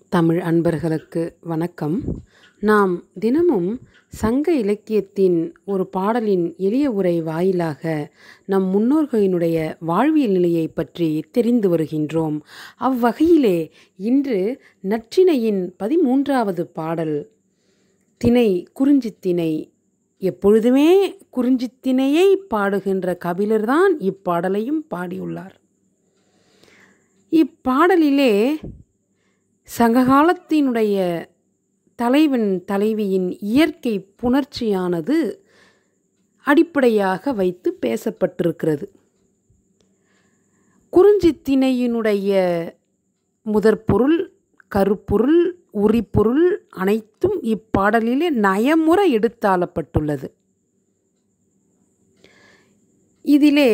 தமிழ் அன்பர்களுக்கு வணக்கம் நாம் தினமும் சங்க இலக்கியத்தின் ஒரு பாடலின் எளிய உரை வாயிலாக நம் முன்னோர்களினுடைய வாழ்வியல் நிலையை பற்றி தெரிந்து வருகின்றோம் அவ்வகையிலே இன்று நற்றிணையின் பதிமூன்றாவது பாடல் திணை குறிஞ்சித்திணை எப்பொழுதுமே குறிஞ்சித்திணையை பாடுகின்ற கபிலர்தான் இப்பாடலையும் பாடியுள்ளார் இப்பாடலிலே சங்ககாலத்தினுடைய தலைவன் தலைவியின் இயற்கை புணர்ச்சியானது அடிப்படையாக வைத்து பேசப்பட்டிருக்கிறது குறிஞ்சித்திணையினுடைய முதற்பொருள் கருப்பொருள் உரிப்பொருள் அனைத்தும் இப்பாடலிலே நயமுற எடுத்தாளப்பட்டுள்ளது இதிலே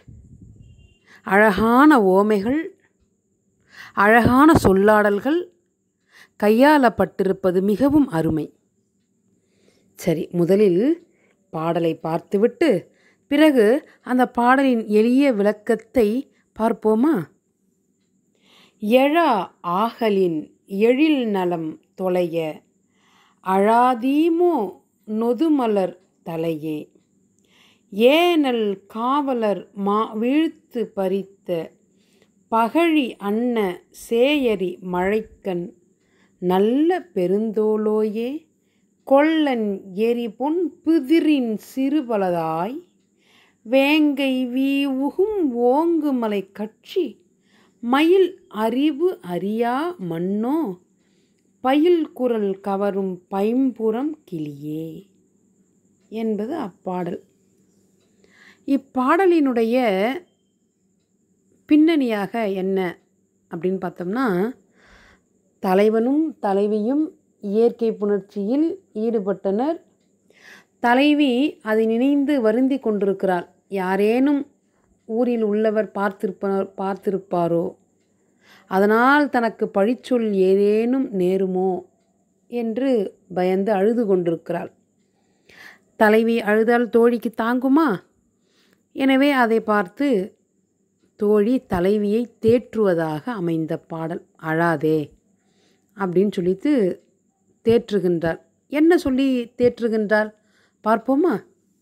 அழகான ஓமைகள் அழகான சொல்லாடல்கள் கையாளப்பட்டிருப்பது மிகவும் அருமை சரி முதலில் பாடலை பார்த்துவிட்டு பிறகு அந்த பாடலின் எளிய விளக்கத்தை பார்ப்போமா எழா ஆகலின் எழில் நலம் தொலைய அழாதீமோ நொதுமலர் தலையே ஏனல் காவலர் மா வீழ்த்து பறித்த பகழி அன்ன சேயரி மழைக்கண் நல்ல பெருந்தோலோயே கொல்லன் எரிபொன் பிதிரின் சிறுபலதாய் வேங்கை வீவுகும் ஓங்குமலை கட்சி மயில் அறிவு அறியா மண்ணோ பயில் குரல் கவரும் பைம்புறம் கிளியே என்பது அப்பாடல் இப்பாடலினுடைய பின்னணியாக என்ன அப்படின்னு பார்த்தோம்னா தலைவனும் தலைவியும் இயற்கை புணர்ச்சியில் ஈடுபட்டனர் தலைவி அதை நினைந்து வருந்தி கொண்டிருக்கிறாள் யாரேனும் ஊரில் உள்ளவர் பார்த்திருப்பார் பார்த்திருப்பாரோ அதனால் தனக்கு பழிச்சொல் ஏதேனும் நேருமோ என்று பயந்து அழுது கொண்டிருக்கிறாள் தலைவி அழுதால் தோழிக்கு தாங்குமா எனவே அதை பார்த்து தோழி தலைவியை தேற்றுவதாக அமைந்த பாடல் அழாதே அப்படின்னு சொல்லிட்டு தேற்றுகின்றார் என்ன சொல்லி தேற்றுகின்றார் பார்ப்போமா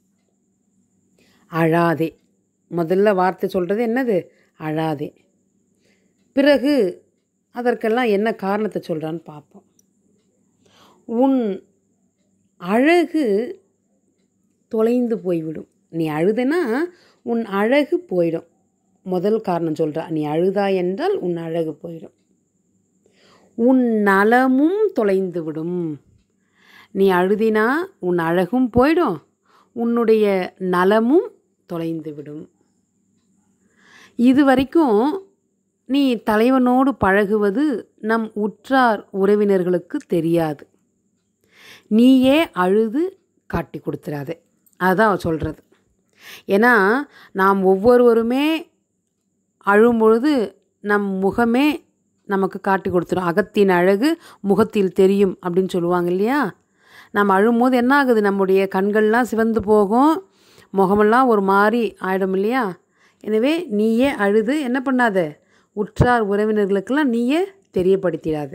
அழாதே முதல்ல வார்த்தை சொல்கிறது என்னது அழாதே பிறகு அதற்கெல்லாம் என்ன காரணத்தை சொல்கிறான்னு பார்ப்போம் உன் அழகு தொலைந்து போய்விடும் நீ அழுதுனா உன் அழகு போயிடும் முதல் காரணம் சொல்கிறா நீ அழுதா என்றால் உன் அழகு போயிடும் உன் நலமும் தொலைந்து விடும் நீ அழுதினா உன் அழகும் போயிடும் உன்னுடைய நலமும் தொலைந்து விடும் இது வரைக்கும் நீ தலைவனோடு பழகுவது நம் உற்றார் உறவினர்களுக்கு தெரியாது நீயே அழுது காட்டி கொடுத்துறாதே அதுதான் அவள் சொல்கிறது ஏன்னா நாம் ஒவ்வொருவருமே அழும்பொழுது நம் முகமே நமக்கு காட்டி கொடுத்துரும் அகத்தின் அழகு முகத்தில் தெரியும் அப்படின்னு சொல்லுவாங்க இல்லையா நம்ம அழும்போது என்ன ஆகுது நம்முடைய கண்கள்லாம் சிவந்து போகும் முகமெல்லாம் ஒரு மாதிரி ஆயிடும் இல்லையா எனவே நீயே அழுது என்ன பண்ணாத உற்றார் உறவினர்களுக்கெல்லாம் நீயே தெரியப்படுத்திடாத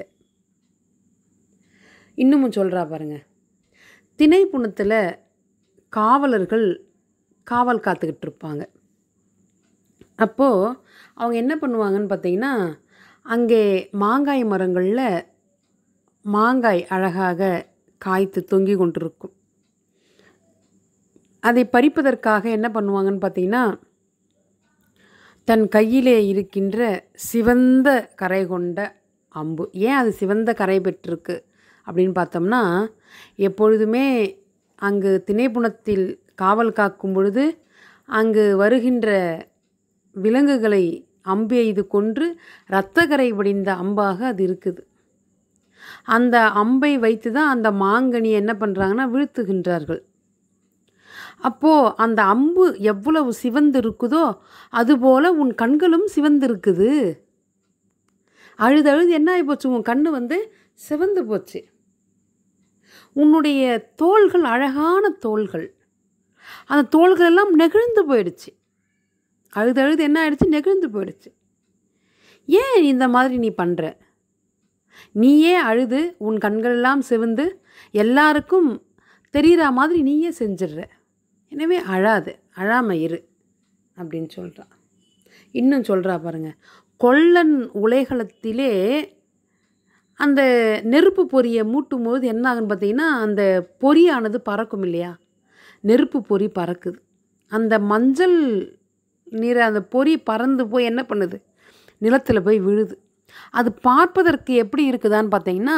இன்னமும் சொல்கிறா பாருங்க திணைப்புணத்தில் காவலர்கள் காவல் காத்துக்கிட்டு இருப்பாங்க அப்போது அவங்க என்ன பண்ணுவாங்கன்னு பார்த்தீங்கன்னா அங்கே மாங்காய் மரங்களில் மாங்காய் அழகாக காய்த்து தொங்கி கொண்டிருக்கும் அதை பறிப்பதற்காக என்ன பண்ணுவாங்கன்னு பார்த்தீங்கன்னா தன் கையிலே இருக்கின்ற சிவந்த கரை கொண்ட அம்பு ஏன் அது சிவந்த கரை பெற்றிருக்கு அப்படின்னு பார்த்தோம்னா எப்பொழுதுமே அங்கு திணைப்புணத்தில் காவல் காக்கும் பொழுது அங்கு வருகின்ற விலங்குகளை அம்பு எய்து கொன்று இரத்தக்கரை வடிந்த அம்பாக அது இருக்குது அந்த அம்பை வைத்து தான் அந்த மாங்கனியை என்ன பண்ணுறாங்கன்னா வீழ்த்துகின்றார்கள் அப்போது அந்த அம்பு எவ்வளவு சிவந்து இருக்குதோ அதுபோல் உன் கண்களும் சிவந்து இருக்குது அழுது அழுது என்ன ஆகி போச்சு உன் கண்ணு வந்து சிவந்து போச்சு உன்னுடைய தோள்கள் அழகான தோள்கள் அந்த தோள்கள் எல்லாம் நெகிழ்ந்து போயிடுச்சு அழுது அழுது என்ன ஆயிடுச்சு நெகிழ்ந்து போயிடுச்சு ஏன் இந்த மாதிரி நீ பண்ணுற நீயே அழுது உன் கண்களெல்லாம் சிவந்து எல்லாருக்கும் தெரிகிற மாதிரி நீயே செஞ்சிடுற எனவே அழாது அழாம இரு அப்படின்னு சொல்கிறா இன்னும் சொல்கிறா பாருங்க கொல்லன் உலைகளத்திலே அந்த நெருப்பு பொரியை மூட்டும் போது என்ன ஆகுன்னு பார்த்தீங்கன்னா அந்த பொரியானது பறக்கும் இல்லையா நெருப்பு பொறி பறக்குது அந்த மஞ்சள் நீரை அந்த பொறி பறந்து போய் என்ன பண்ணுது நிலத்தில் போய் விழுது அது பார்ப்பதற்கு எப்படி இருக்குதான்னு பார்த்தீங்கன்னா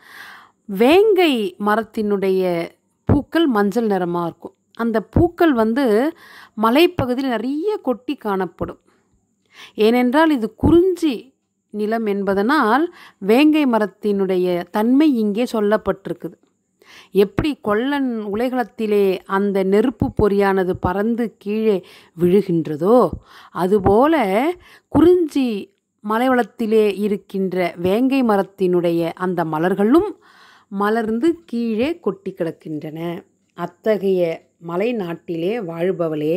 வேங்கை மரத்தினுடைய பூக்கள் மஞ்சள் நிறமாக இருக்கும் அந்த பூக்கள் வந்து மலைப்பகுதியில் நிறைய கொட்டி காணப்படும் ஏனென்றால் இது குறிஞ்சி நிலம் என்பதனால் வேங்கை மரத்தினுடைய தன்மை இங்கே சொல்லப்பட்டிருக்குது எப்படி கொல்லன் உலைகளத்திலே அந்த நெருப்பு பொறியானது பறந்து கீழே விழுகின்றதோ அதுபோல குறிஞ்சி மலைவளத்திலே இருக்கின்ற வேங்கை மரத்தினுடைய அந்த மலர்களும் மலர்ந்து கீழே கொட்டி கிடக்கின்றன அத்தகைய மலை நாட்டிலே வாழ்பவளே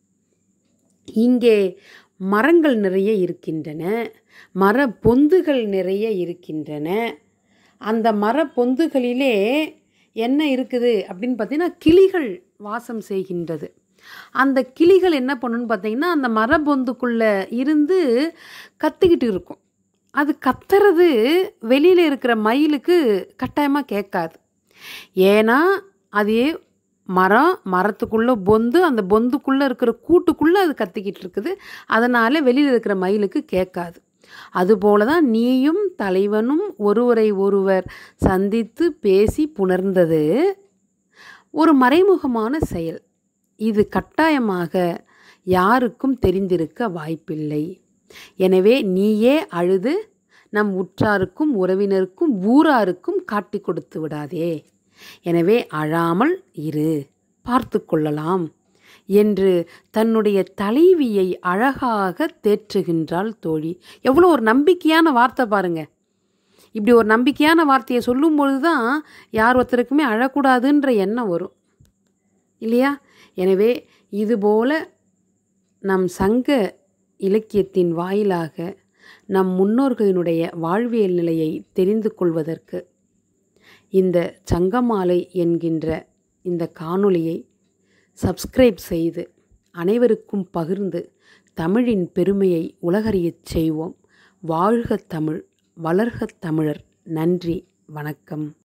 இங்கே மரங்கள் நிறைய இருக்கின்றன மர பொந்துகள் நிறைய இருக்கின்றன அந்த மர பொந்துகளிலே என்ன இருக்குது அப்படின்னு பார்த்தீங்கன்னா கிளிகள் வாசம் செய்கின்றது அந்த கிளிகள் என்ன பண்ணுன்னு பார்த்தீங்கன்னா அந்த மரபொந்துக்குள்ளே இருந்து கத்திக்கிட்டு இருக்கும் அது கத்துறது வெளியில் இருக்கிற மயிலுக்கு கட்டாயமாக கேட்காது ஏன்னா அது மரம் மரத்துக்குள்ளே பொந்து அந்த பொந்துக்குள்ளே இருக்கிற கூட்டுக்குள்ளே அது கத்திக்கிட்டு இருக்குது அதனால் வெளியில் இருக்கிற மயிலுக்கு கேட்காது அதுபோல தான் நீயும் தலைவனும் ஒருவரை ஒருவர் சந்தித்து பேசி புணர்ந்தது ஒரு மறைமுகமான செயல் இது கட்டாயமாக யாருக்கும் தெரிந்திருக்க வாய்ப்பில்லை எனவே நீயே அழுது நம் உற்றாருக்கும் உறவினருக்கும் ஊராருக்கும் காட்டி கொடுத்து விடாதே எனவே அழாமல் இரு பார்த்து கொள்ளலாம் என்று தன்னுடைய தலைவியை அழகாக தேற்றுகின்றாள் தோழி எவ்வளோ ஒரு நம்பிக்கையான வார்த்தை பாருங்க இப்படி ஒரு நம்பிக்கையான வார்த்தையை சொல்லும் பொழுது தான் யார் ஒருத்தருக்குமே அழக்கூடாதுன்ற எண்ணம் வரும் இல்லையா எனவே இதுபோல நம் சங்க இலக்கியத்தின் வாயிலாக நம் முன்னோர்களினுடைய வாழ்வியல் நிலையை தெரிந்து கொள்வதற்கு இந்த சங்கமாலை என்கின்ற இந்த காணொளியை சப்ஸ்கிரைப் செய்து அனைவருக்கும் பகிர்ந்து தமிழின் பெருமையை உலகறியச் செய்வோம் வாழ்க தமிழ் வளர்க தமிழர் நன்றி வணக்கம்